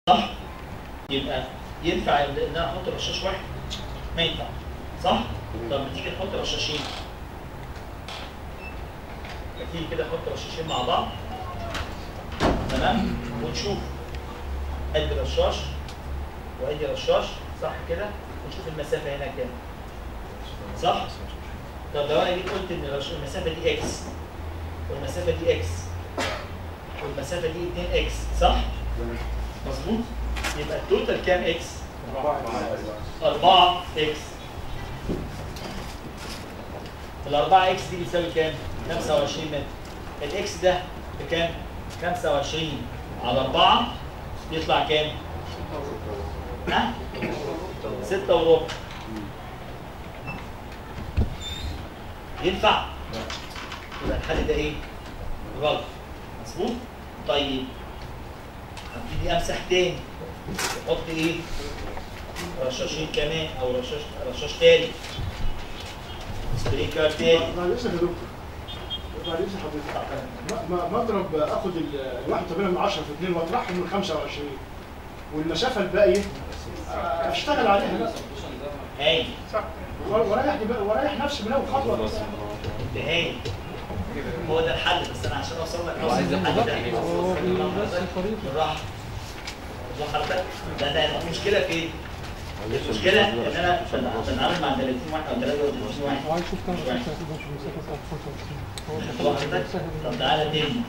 صح؟ يبقى ينفع ان انا احط رشاش واحد؟ ما ينفع صح؟ طب ما تيجي نحط رشاشين ما تيجي كده نحط رشاشين مع بعض تمام؟ ونشوف ادي رشاش وادي رشاش صح كده؟ ونشوف المسافه هنا كام صح؟ طب لو انا جيت قلت ان الرش- المسافه دي اكس والمسافه دي اكس والمسافه دي 2 اكس صح؟ مظبوط؟ يبقى التوتال كام اكس؟ 4 اكس ال 4 اكس دي بتساوي كام؟ 25 متر الاكس ده بكام؟ 25 على 4 يطلع كام؟ ها؟ 6 وربع ينفع؟ يبقى الحل ده ايه؟ غلط مظبوط؟ طيب هبتدي امسح تاني احط ايه؟ رشاشين كمان او رشاش رشاش تاني سبرينكر تاني معلش يا دكتور معلش حضرتك ما- ما- ما اضرب اخد ال 81 من 10 في 2 واطرحهم من 25 والمسافه الباقيه آه، اشتغل عليها بقى هاي واريح دماغي- واريح نفسي من اول خطوه هاي هو ده الحل بس انا عشان اوصل لك هو عايز الحل ياخد ده وقت. بالراحه بالراحه حضرتك ده ده المشكله فين؟ المشكله ان انا بتعامل مع 30 واحد او 33 واحد عايز اشوف كام مش واحد. مسافه ده في المسافه بتاعت 25 خدت بالك حضرتك؟ طب تعالى تاني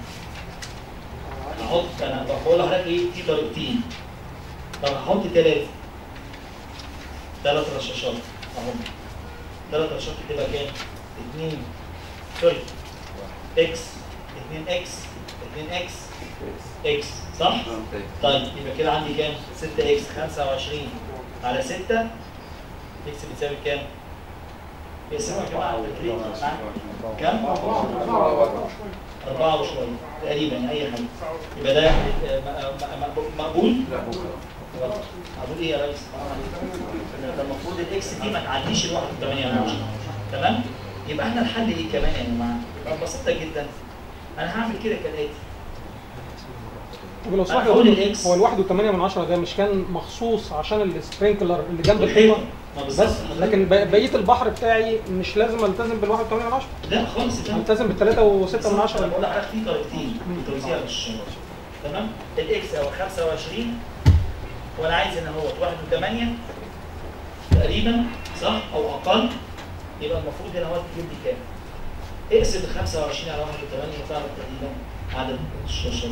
احط انا بقول لحضرتك ايه في طريقتين طب هحط ثلاثه ثلاث رشاشات اهم ثلاث رشاشات تبقى كام؟ 2 سوري اكس 2 اكس 2 اكس اكس صح؟ طيب يبقى كده عندي كام؟ 6 اكس 25 على 6 اكس بتساوي كام؟ بيقسموا يا جماعه التكريم كام؟ أربعة وشوية تقريبا يعني أي حاجة يبقى ده آه، م- م- م- مقبول؟ غلط. مقبول إيه يا ريس؟ ده المفروض الإكس دي ما تعديش ال 1.8 تمام؟ يبقى إحنا الحل إيه كمان يا جماعة؟ يبقى بسيطة جدا أنا هعمل كده كالآتي طب لو سمحت أنا هقول هو الإكس. هو الواحد وثمانية من عشرة ده مش كان مخصوص عشان السبرينكلر اللي جنب والحيطة الحيطة ما بالظبط بس لكن بق- بقية البحر بتاعي مش لازم التزم بالواحد وثمانية من عشرة لا خالص يا فندم. التزم بالثلاثة وستة من انا عشرة بقول لحضرتك في طريقتين في توزيع الشغل تمام الاكس هو 25 وانا عايز ان هو 1 و8 تقريبا صح او اقل يبقى المفروض ان هو تجيب لي كام؟ اقسم ال 25 على 1 و8 تعرف تقريبا عدد الشاشات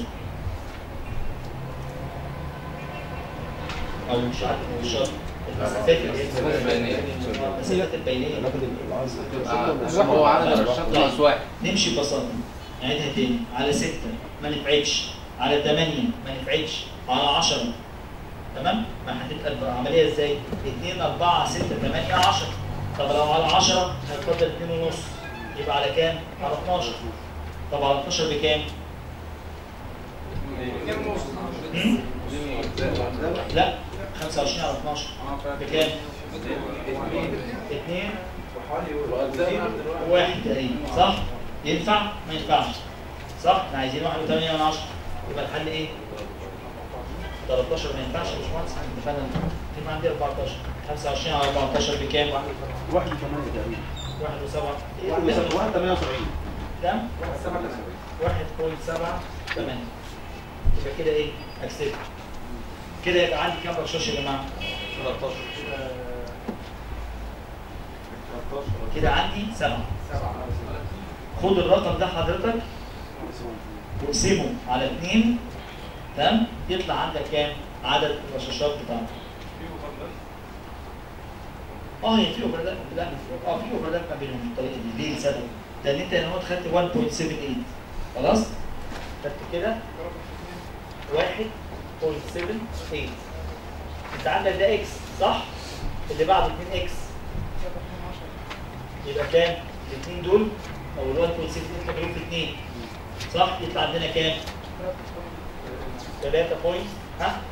او مش عدد الشاشات المسافات اللي هي المسافات البينية. المسافات البينيه تبقى هو عدد الرشاق ناقص واحد نمشي ببساطة نعيدها تاني على ستة ما نفعتش على ثمانية ما نفعتش على عشرة تمام؟ ما هتبقى العملية ازاي؟ 2 4 6 8 10 طب لو على 10 هيتفضل 2 ونص يبقى على كام؟ على 12 طب على 12 بكام؟ هم؟ لا 25 على 12 بكام؟ 2 واحد تقريبا صح؟ ينفع؟ ما ينفعش صح؟ احنا عايزين واحد وثمانية من عشرة يبقى الحل ايه؟ 13 ما ينفعش يا باشمهندس احنا اتفقنا يبقى عندي 14 25 على 14 بكام؟ واحد وثمانية تقريبا واحد وسبعة واحد وثمانية- واحد 78 كام؟ 1.78 يبقى كده ايه؟ اكسبت كده يبقى عندي كام رشاش يا جماعة؟ 13 كده عندي سبعة خد الرقم ده حضرتك واقسمه على اثنين تمام يطلع عندك كام عدد الرشاشات بتاعتك اه هي في اوفرلاب لا اه في اوفرلاب ما بينهم بالطريقه دي ليه لسبب لان انت هنا هو خدت 1.78 خلاص خدت كده 1.78 انت عندك ده اكس صح اللي بعده 2 اكس يبقى كام الاثنين دول او ال 1.78 مضروب في 2 صح يطلع عندنا كام 3 بوينت ها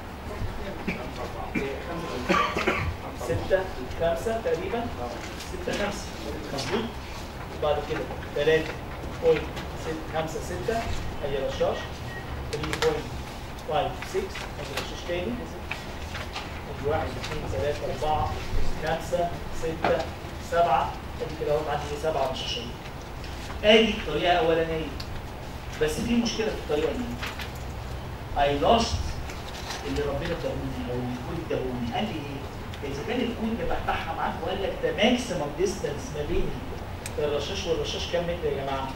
6 5 تقريبا 6 5 مظبوط بعد كده 3 بوينت 5 6 ادي رشاش 3 بوينت 5 6 ادي رشاش تاني ادي 1 2 3 4 5 6 7 ادي كده اهو عندي 7 رشاشات ادي طريقه اولانيه بس في مشكله في الطريقه دي I lost اللي ربنا اداهوني او الكود اداهوني قال لي ايه؟ اذا كان الكود اللي بفتحها معاك وقال لك ده ماكسيمم ديستانس ما بين الرشاش والرشاش كام متر يا جماعه؟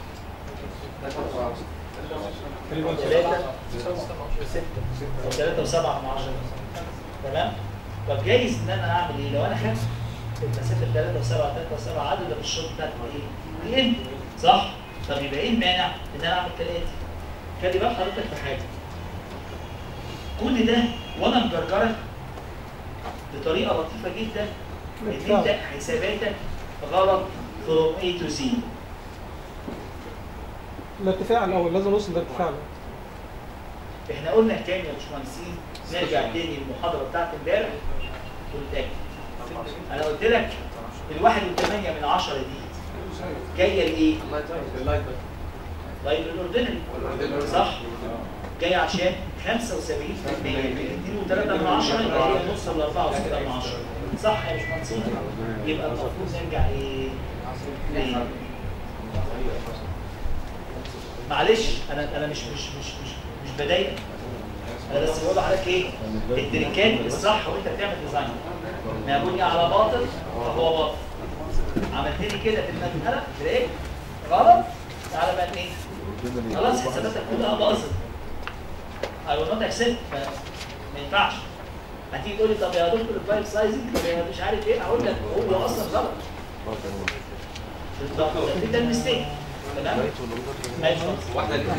ثلاثة وستة وثلاثة وسبعة من عشرة تمام؟ طب جايز ان انا اعمل ايه؟ لو انا خدت المسافة ثلاثة وسبعة ثلاثة وسبعة عدد الرشاش بتاعتي ايه؟ يقل صح؟ طب يبقى ايه المانع ان انا اعمل ثلاثة؟ خلي بال حضرتك في حاجة كل ده وانا مجرجرك بطريقة لطيفة جدا ان انت حساباتك غلط from A to Z الارتفاع الاول لازم نوصل للارتفاع الاول احنا قلنا كام يا باشمهندسين نرجع تاني للمحاضره بتاعت امبارح ونتاكد انا قلت لك الواحد وثمانية من عشرة دي جايه لايه؟ طيب الاوردينري صح؟ جايه عشان 75% من 2 و3 من 10 يبقى هي نوصل ل 4 و6 من 10 صح يا باشمهندسين؟ يبقى المفروض نرجع ايه؟ ليه؟ معلش انا انا مش مش مش مش مش بضايقك انا بس بقول لحضرتك ايه التريكات الصح وانت بتعمل ديزاين ما بني على باطل فهو باطل عملت لي كده في المساله تلاقيك غلط تعالى بقى ايه خلاص حساباتك كلها باظت I will not accept ما ينفعش هتيجي تقول لي طب يا دكتور الفايل سايزنج طب يا مش عارف ايه اقول لك هو اصلا غلط بالظبط ده- ده المستيك تمام ماشي واحدة اللي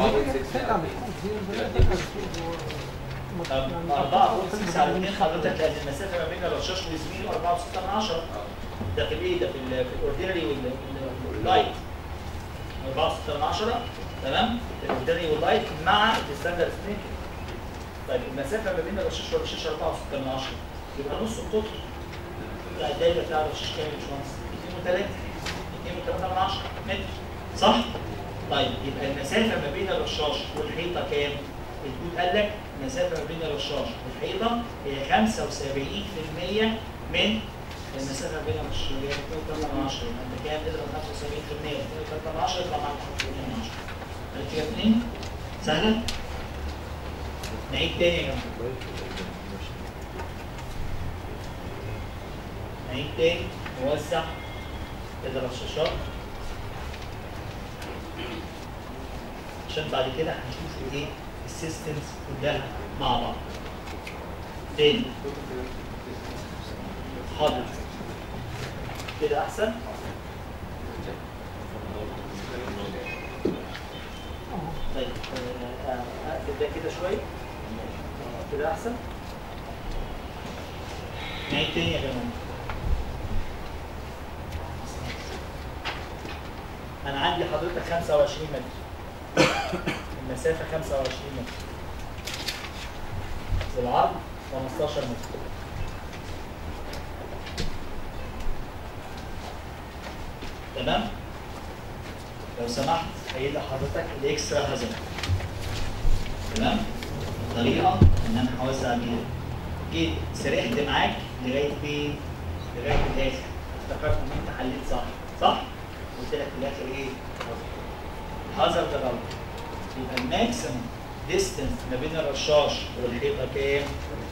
طب 4.6 على 2 حضرتك لان المسافه ما بين الرشاش وزميله 4.6 من 10 ده في الايه ده في ال في الاوردينري واللايت 4.6 من 10 تمام الاوردينري واللايت مع الستاندرد سنيك طيب المسافه ما بين الرشاش والرشاش 4.6 من 10 يبقى نص القطر بتاع الدايره بتاع الرشاش كام يا باشمهندس؟ 2 و3 2 و3 من 10 متر صح؟ طيب يبقى المسافه ما بين الرشاش والحيطه كام؟ الكود قال لك المسافه ما بين الرشاش والحيطه هي 75% من المسافه ما بين الرشاش اللي هي 2.3 من 10 يبقى انت كام تضرب 75% 2.3 من 10 يطلع معاك 1.8 من 10 عرفت كده اتنين؟ سهله؟ نعيد تاني يا جماعه نعيد تاني نوزع الرشاشات عشان بعد كده هنشوف ايه السيستمز كلها مع بعض تاني حاضر كده احسن طيب آه، آه، اقفل ده كده شويه آه، كده احسن نعيد تاني يا جماعه انا عندي حضرتك 25 متر المسافه 25 متر والعرض 15 متر تمام لو سمحت هيجي لحضرتك الاكسترا هازارد تمام طريقه ان انا هوزع بيها جيت سرحت معاك لغايه فين؟ لغايه الاخر افتكرت ان انت حليت صح صح؟ قلت لك في الاخر ايه؟ هازارد غلط يبقى الماكسيمم ديستنس ما بين الرشاش والحيطه كام؟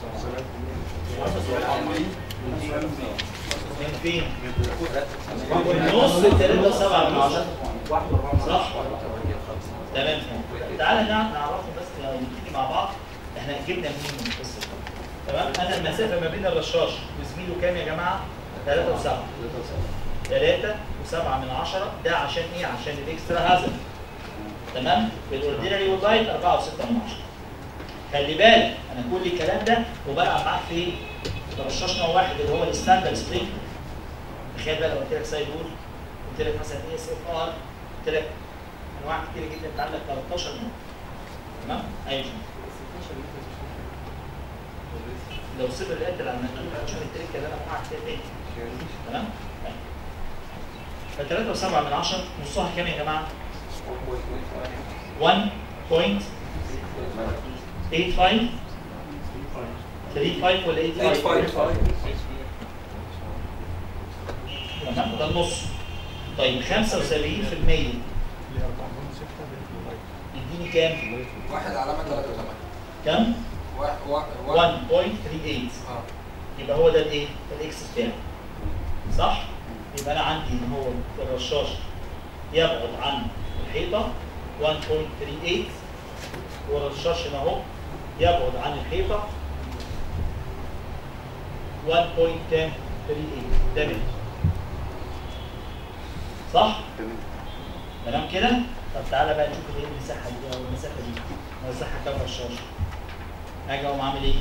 من فين؟ من نص الثلاثة وسبعة من عشرة صح؟ تمام تعالى نعرف نعرفه بس نبتدي مع بعض احنا جبنا منين من القصه دي تمام انا المسافه ما بين الرشاش وزميله كام يا جماعه؟ 3 و7 3 و7 من 10 ده عشان ايه؟ عشان الاكسترا هازل تمام؟ الاوردينري واللايت 4 و6 من 10 خلي بالك انا كل الكلام ده وبلعب معاك في ايه؟ رشاش نوع واحد اللي هو الستاندرد سبرينج تخيل بقى لو قلت لك سايد وول قلت لك مثلا اي اس اف ار قلت لك انواع كتير جدا انت عندك 13 نوع تمام؟ ايوه لو صفر الانت على المكتوب هتشوف التريكه اللي انا بقعد فيها تاني تمام؟ ف 3 و7 من 10 نصها كام يا جماعه؟ 1 بوينت 85 35 ولا 85 تمام ده النص طيب 75% يديني كام؟ واحد علامة 3 8 كام؟ واحد واحد 1.38 اه يبقى هو ده الايه؟ الاكس بتاعي صح؟ يبقى انا عندي ان هو الرشاش يبعد عن الحيطه 1.38 والرشاش هنا اهو يبعد عن الحيطه 1.1038 ده متر صح؟ تمام كده؟ طب تعالى بقى نشوف ايه المساحه دي او المسافه دي موزعها كام رشاش؟ اجي اقوم عامل ايه؟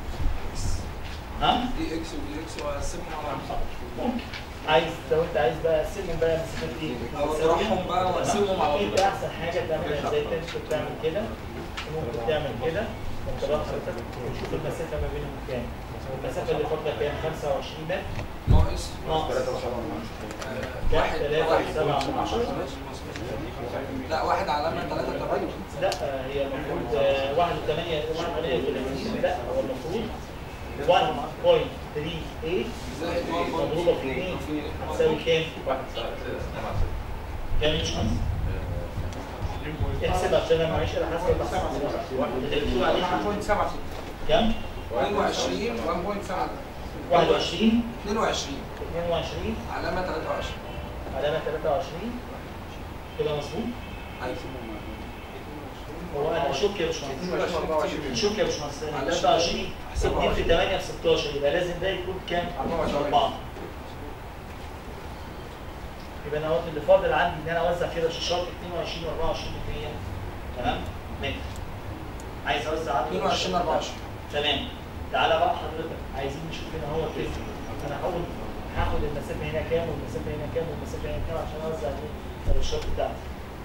ها؟ دي اكس ودي اكس واقسمهم على ممكن عايز لو انت عايز بقى قسمهم بقى مسافات ايه؟ أو أطرحهم بقى وأقسمهم على انت احسن حاجه تعملها ازاي ممكن تعمل كده ممكن تعمل كده وانت رايح حضرتك وتشوف المسافه ما بينهم كام المسافه اللي فاضله كام 25 متر ناقص ناقص آه، واحد ثلاثة واحد سبعة من عشرة. لا واحد علامة 3 8 لا هي المفروض آه، واحد وثمانية واحد وثمانية وثلاثين لا هو المفروض 1.38 زائد مضروبة في 2 هتساوي كام؟ كام يا باشمهندس؟ احسب عشان انا معيش الا حسب اللي بتقول عليه كام؟ 22 1.7 21 22 22 علامة 23 علامة 23 كده مظبوط؟ ايوه هو انا شك يا باشمهندس 24 شك يا باشمهندس معلش. 23 2 في 8 في 16 يبقى لازم ده يكون كام؟ 24. 4 يبقى انا وقت اللي فاضل عندي ان انا اوزع كده شاشات 22 و24 تمام؟ متر عايز اوزع عدد 22 24 تمام تعالى بقى حضرتك عايزين نشوف هنا هو الكيف انا هقول هاخد المسافه هنا كام والمسافه هنا كام والمسافه هنا كام عشان اوزع ايه الشوط بتاعتي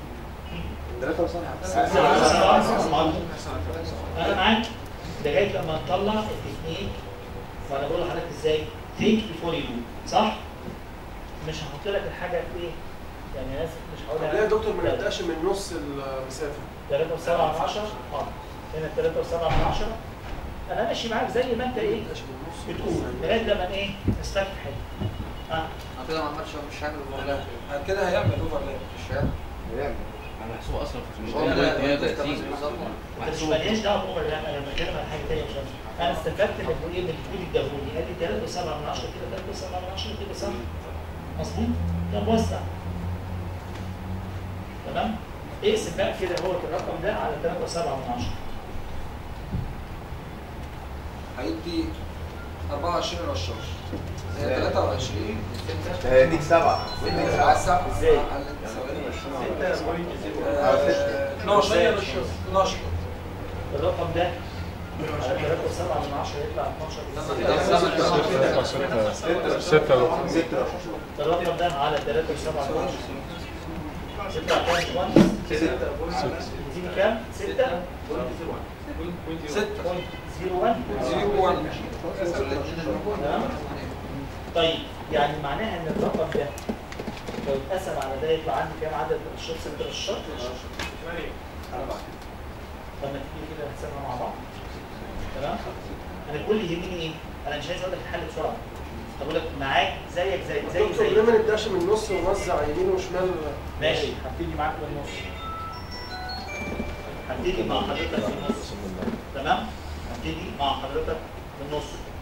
انا معاك لغايه لما نطلع التكنيك وانا بقول لحضرتك ازاي ثينك بيفور يو صح؟ مش هحط لك الحاجه في ايه؟ يعني انا اسف مش هقول ليه يا دكتور ما نبداش من نص المسافه؟ 3 و7 من 10 اه هنا 3 و7 من 10 انا ماشي معاك زي ما انت ايه بتقول لغايه لما ايه نستكفي حته اه كده ما عملش مش هعمل الموضوع كده هيعمل اوفرلاب مش هعمل انا محسوب اصلا في هو ده- ده- ده- 38 انت مش ماليش دعوه بعمر لا انا بتكلم عن حاجه ثانيه مش عارف. انا استفدت من ايه من الكود الدهوني قال لي 3 و7 من 10 كده 3 و7 من 10 كده صح مظبوط ده موسع تمام اقسم بقى كده هو الرقم ده على 3 و7 من 10 هيدي 24 رشاش هي 23 هيديك سبعه على السبعة ازاي؟ على ثواني. ستة آه، 12 12 الرقم ده على 3 و7 من 10 يطلع 12 ستة الرقم ده على 3 و7 من 10 يطلع كام؟ 1 يديني كام؟ 6 6 0.01 تمام؟ طيب يعني معناها ان الرقم ده لو اتقسم على ده يطلع عندي كام عدد الرشاط ست رشاط طب ما تيجي كده نحسبها مع بعض تمام انا كل اللي يهمني ايه انا مش عايز اقول لك الحل بسرعه بقول لك معاك زيك زي زي دكتور زي ليه ما نبداش من النص ونوزع يمين وشمال ماشي هبتدي معاك من النص هبتدي مع حضرتك في النص تمام هبتدي مع حضرتك من النص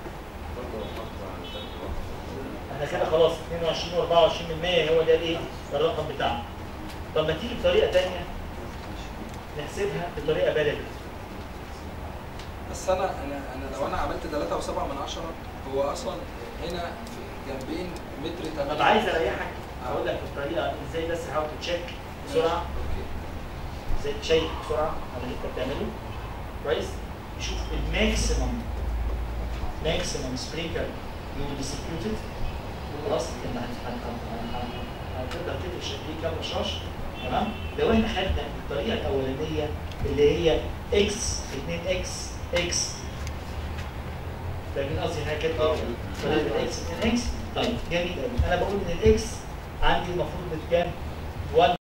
احنا كده خلاص 22 و24 من 100 هو ده الايه الرقم بتاعنا طب ما تيجي بطريقه ثانيه نحسبها بطريقه بلدي بس انا انا انا لو انا عملت 3 و7 من 10 هو اصلا هنا في جنبين متر 8 طب عايز اريحك اقول لك الطريقه ازاي بس هاو تشيك بسرعه اوكي ازاي تشيك بسرعه على اللي انت بتعمله كويس يشوف الماكسيمم ماكسيمم سبرينكر يو ديستريبيوتد خلاص كده هت- هت- هت- هت- هتقدر تفرش دي كام رشاش تمام لو احنا خدنا الطريقه الاولانيه اللي هي اكس 2 اكس اكس لكن قصدي هنا كانت طريقه الاكس 2 اكس طيب جميل قوي انا بقول ان الاكس عندي المفروض بكام 1